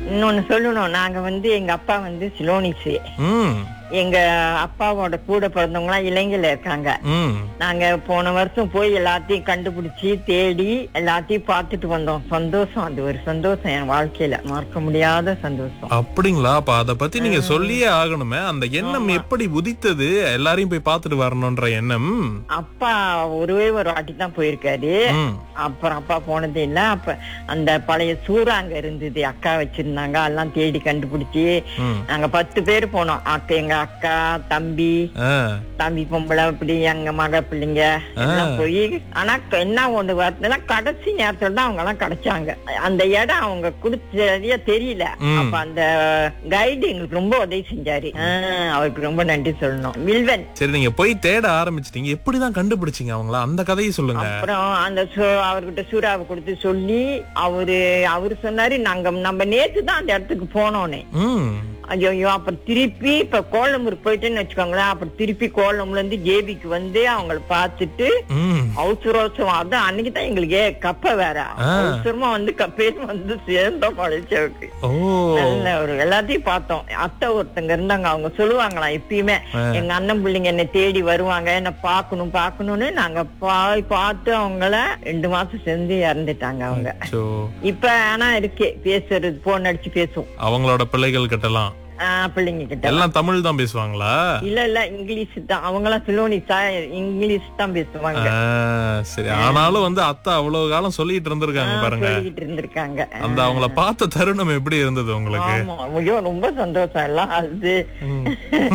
இன்னொன்னு சொல்லணும் நாங்க வந்து எங்க அப்பா வந்து சிலோனிஸ் ம் எங்க அப்பாவோட கூட பிறந்தவங்க எல்லாம் இலங்கையில இருக்காங்க ம் நாங்க போன வருஷம் போய் எல்லாத்தையும் கண்டுபிடிச்சு தேடி எல்லாத்தையும் பார்த்துட்டு வந்தோம் சந்தோஷம் அது ஒரு சந்தோஷம் என் வாழ்க்கையில மறக்க முடியாத சந்தோஷம் அப்படிங்களா அப்ப அத பத்தி நீங்க சொல்லியே ஆகணுமே அந்த எண்ணம் எப்படி உதித்தது எல்லாரையும் போய் பார்த்துட்டு வரணும்ன்ற எண்ணம் அப்பா ஒருவே ஒரு வாட்டி தான் போயிருக்காரு ம் அப்புறம் அப்பா போனதே இல்ல அப்ப அந்த பழைய சூறா அங்க இருந்தது அக்கா வச்சிருந்தாங்க எல்லாம் தேடி கண்டுபிடிச்சு ம் நாங்க பத்து பேர் போனோம் அக்கா எங்க அக்கா தம்பி ஆ, தம்பி பொம்பளை இப்படி எங்க மக பிள்ளைங்க எல்லாம் போய் ஆனா க- என்ன ஒண்ணு வருதுன்னா கடைசி நேரத்துல தான் அவங்க எல்லாம் கிடைச்சாங்க அந்த இடம் அவங்க குடுத்ததே தெரியல ம். அப்ப அந்த கைடு எங்களுக்கு ரொம்ப உதவி செஞ்சாரு ஆ, அவருக்கு ரொம்ப நன்றி சொல்லணும் வில்வன் சரி நீங்க போய் தேட ஆரம்பிச்சிட்டீங்க எப்படிதான் கண்டுபிடிச்சீங்க அவங்கள அந்த கதையை சொல்லுங்க அப்புறம் அந்த சு- அவர்கிட்ட சூறாவை கொடுத்து சொல்லி அவரு அவரு சொன்னாரு நாங்க நம்ம நேத்து தான் அந்த இடத்துக்கு போனோன்னு ம் ஐயோ ஐயோ அப்புறம் திருப்பி இப்ப கோலம்பூர் போயிட்டேன்னு வச்சுக்கோங்களேன் அப்புறம் திருப்பி கோலம்பூர்ல இருந்து ஜேபிக்கு வந்து அவங்கள பார்த்துட்டு ம் அவசர அவசரம் அதான் அன்னைக்கு தான் எங்களுக்கு ஏ கப்ப வேற ஆ. அவசரமா வந்து கப்பையும் வந்து சேர்ந்தோம் மலைச்சவுக்கு ஓ நல்ல ஒரு எல்லாத்தையும் பார்த்தோம் அத்தை ஒருத்தங்க இருந்தாங்க அவங்க சொல்லுவாங்களாம் எப்பயுமே எங்க அண்ணன் பிள்ளைங்க என்ன தேடி வருவாங்க என்ன பாக்கணும் பாக்கணும்னு நாங்க போய் பார்த்து அவங்கள ரெண்டு மாசம் செஞ்சு இறந்துட்டாங்க அவங்க சோ இப்ப ஆனா இருக்கே பேசுறது போன் அடிச்சு பேசுவோம் அவங்களோட பிள்ளைகள் கிட்டலாம் ஆஹ் பிள்ளைங்க கிட்ட எல்லாம் தமிழ் தான் பேசுவாங்களா இல்ல இல்ல இங்கிலீஷ் தான் அவங்க எல்லாம் சிலோனிஸா இங்கிலீஷ் தான் பேசுவாங்க ஆ, சரி ஆனாலும் வந்து அத்தை அவ்வளவு காலம் சொல்லிட்டு இருந்திருக்காங்க ஆஹ் பாருங்க சொல்லிக்கிட்டு இருந்திருக்காங்க அந்த அவங்கள பார்த்த தருணம் எப்படி இருந்தது உங்களுக்கு ஆமா ஐயோ ரொம்ப சந்தோஷம் எல்லாம் அது ம்.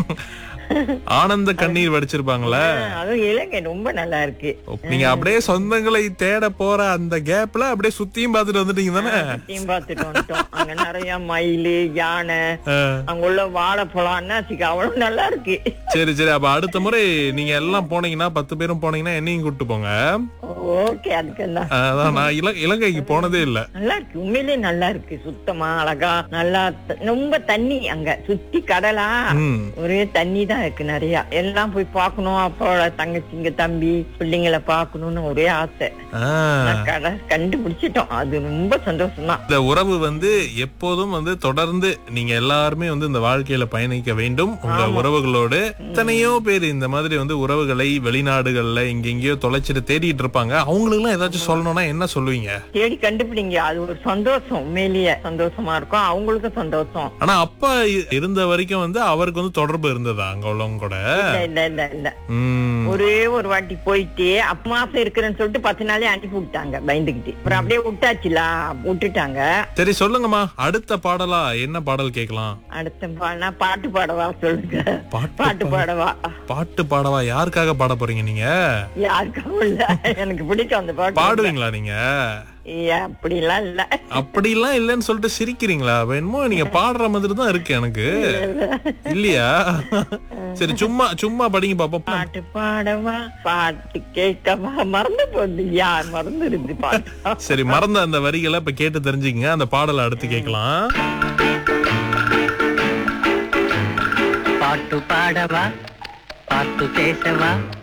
ஆனந்த கண்ணீர் வடிச்சிருப்பாங்களே ஆஹ் அதுவும் இலங்கை ரொம்ப நல்லா இருக்கு நீங்க அப்படியே சொந்தங்களை தேட போற அந்த கேப்ல அப்படியே சுத்தியும் பார்த்துட்டு வந்துட்டீங்க தானே சுத்தியும் பார்த்துட்டு வந்துட்டோம் அங்க நிறைய மயிலு யானை ஆ. அங்க உள்ள வாழைப்பழம்னா வச்சுக்க அவ்வளவு நல்லா இருக்கு சரி சரி அப்ப அடுத்த முறை நீங்க எல்லாம் போனீங்கன்னா பத்து பேரும் போனீங்கன்னா என்னையும் கூட்டு போங்க ஓகே அதுக்கு என்ன அதான் நான் இல- இலங்கைக்கு போனதே இல்ல நல்லா இருக்கு உண்மையிலேயே நல்லா இருக்கு சுத்தமா அழகா நல்லா த- ரொம்ப தண்ணி அங்க சுத்தி கடலா ம். ஒரே தண்ணி தான் இருக்கு நிறைய எல்லாம் போய் பார்க்கணும் அப்போட தங்கச்சிங்க தம்பி பிள்ளைங்களை பார்க்கணும்னு ஒரே ஆசை ஆ. நான் கடை கண்டுபிடிச்சிட்டோம் அது ரொம்ப சந்தோஷம் தான் இந்த உறவு வந்து எப்போதும் வந்து தொடர்ந்து நீங்க எல்லாருமே வந்து இந்த வாழ்க்கையில பயணிக்க வேண்டும் உங்க உறவுகளோடு எத்தனையோ பேர் இந்த மாதிரி வந்து உறவுகளை வெளிநாடுகள்ல இங்க எங்கேயோ தொலைச்சிட்டு தேடிட்டு இருப்பாங்க அவங்களுக்கு எல்லாம் ஏதாச்சும் சொல்லணும்னா என்ன சொல்லுவீங்க தேடி கண்டுபிடிங்க அது ஒரு சந்தோஷம் உண்மையிலேயே சந்தோஷமா இருக்கும் அவங்களுக்கும் சந்தோஷம் ஆனா அப்பா இ- இருந்த வரைக்கும் வந்து அவருக்கு வந்து தொடர்பு இருந்ததா அங்க உள்ளவங்க கூட இல்ல இல்ல இல்ல இல்ல உம் ஒரே ஒரு வாட்டி போயிட்டு அப்ப மாசம் இருக்கிறேன்னு சொல்லிட்டு பத்து நாளே அனுப்பி விட்டாங்க பயந்துகிட்டு அப்புறம் அப்படியே விட்டாச்சுல விட்டுட்டாங்க சரி சொல்லுங்கம்மா அடுத்த பாடலா என்ன பாடல் கேட்கலாம் அடுத்த பாடினா பாட்டு பாடவா சொல்லுங்க பாட்டு பாட்டு பாடவா பாட்டு பாடவா யாருக்காக பாட போறீங்க நீங்க யாருக்கும் இல்ல எனக்கு பிடிக்கும் அந்த பாட்டு பாடுவீங்களா நீங்க ஏ, அப்படிலாம் இல்ல அப்படிலாம் இல்லைன்னு சொல்லிட்டு சிரிக்கிறீங்களா அப்ப என்னமோ நீங்க பாடுற மாதிரி தான் இருக்கு எனக்கு இல்லையா சரி சும்மா சும்மா படிங்க பாப்போம் பாட்டு பாடவா பாட்டு கேட்கவா மறந்து போகுது யார் மறந்து இருந்து பாட்டு சரி மறந்த அந்த வரிகளை இப்ப கேட்டு தெரிஞ்சுக்கங்க அந்த பாடலை அடுத்து கேட்கலாம் பாட்டு பாடவா பாட்டு பேசவா